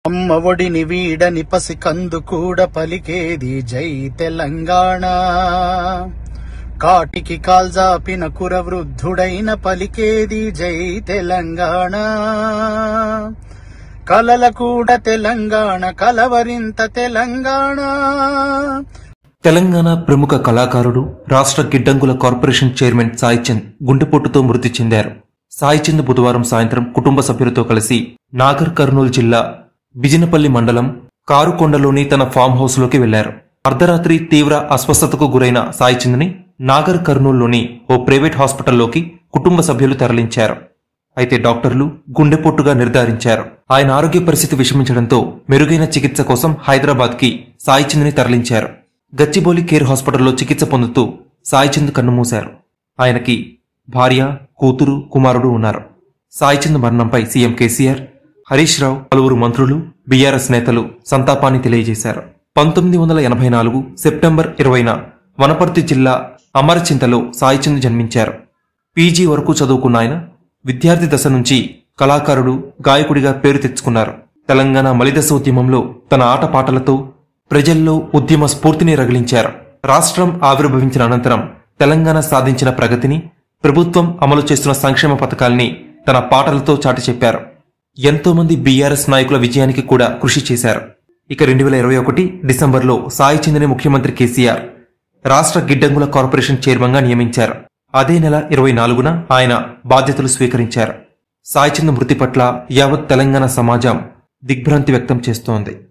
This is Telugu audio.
అమ్మ ఒడిని వీడని పసి కందు కూడా పలికేది జై తెలంగాణ కాటికి కాల్జాపిన కుర వృద్ధుడైన పలికేది జై తెలంగాణ కలల కూడా తెలంగాణ కలవరింత తెలంగాణ తెలంగాణ ప్రముఖ కళాకారుడు రాష్ట్ర గిడ్డంగుల కార్పొరేషన్ చైర్మన్ సాయిచంద్ గుండెపోటుతో మృతి చెందారు సాయిచంద్ బుధవారం సాయంత్రం కుటుంబ సభ్యులతో కలిసి నాగర్ కర్నూలు జిల్లా బిజినపల్లి మండలం కారుకొండలోని తన ఫామ్ హౌస్ లోకి వెళ్లారు అర్ధరాత్రి తీవ్ర అస్వస్థతకు గురైన సాయిచంద్ని నాగర్ కర్నూలులోని ఓ ప్రైవేట్ హాస్పిటల్లోకి కుటుంబ సభ్యులు తరలించారు అయితే డాక్టర్లు గుండెపోటుగా నిర్ధారించారు ఆయన ఆరోగ్య పరిస్థితి విషమించడంతో మెరుగైన చికిత్స కోసం హైదరాబాద్ కి సాయిచంద్ని తరలించారు గచ్చిబౌలి కేర్ హాస్పిటల్లో చికిత్స పొందుతూ సాయిచంద్ కన్నుమూశారు ఆయనకి భార్య కూతురు కుమారుడు ఉన్నారు సాయిచంద్ మరణంపై సీఎం కేసీఆర్ హరీష్ రావు పలువురు మంత్రులు బీఆర్ఎస్ నేతలు సంతాపాన్ని తెలియజేశారు పంతొమ్మిది వందల ఎనభై నాలుగు సెప్టెంబర్ ఇరవైన వనపర్తి జిల్లా అమరచింతలో సాయిచంద్ జన్మించారు పీజీ వరకు చదువుకున్న ఆయన విద్యార్థి దశ నుంచి కళాకారుడు గాయకుడిగా పేరు తెచ్చుకున్నారు తెలంగాణ మలిదశ ఉద్యమంలో తన ఆటపాటలతో ప్రజల్లో ఉద్యమ స్ఫూర్తిని రగిలించారు రాష్ట్రం ఆవిర్భవించిన అనంతరం తెలంగాణ సాధించిన ప్రగతిని ప్రభుత్వం అమలు చేస్తున్న సంక్షేమ పథకాల్ని తన పాటలతో చాటి చెప్పారు ఎంతో మంది బీఆర్ఎస్ నాయకుల విజయానికి కూడా కృషి చేశారు ఇక రెండు వేల ఇరవై ఒకటి డిసెంబర్లో సాయి చంద్రని ముఖ్యమంత్రి కేసీఆర్ రాష్ట్ర గిడ్డంగుల కార్పొరేషన్ చైర్మన్ గా నియమించారు అదే నెల ఇరవై నాలుగున ఆయన బాధ్యతలు స్వీకరించారు సాయిచంద్ మృతి పట్ల యావత్ తెలంగాణ సమాజం దిగ్భ్రాంతి వ్యక్తం చేస్తోంది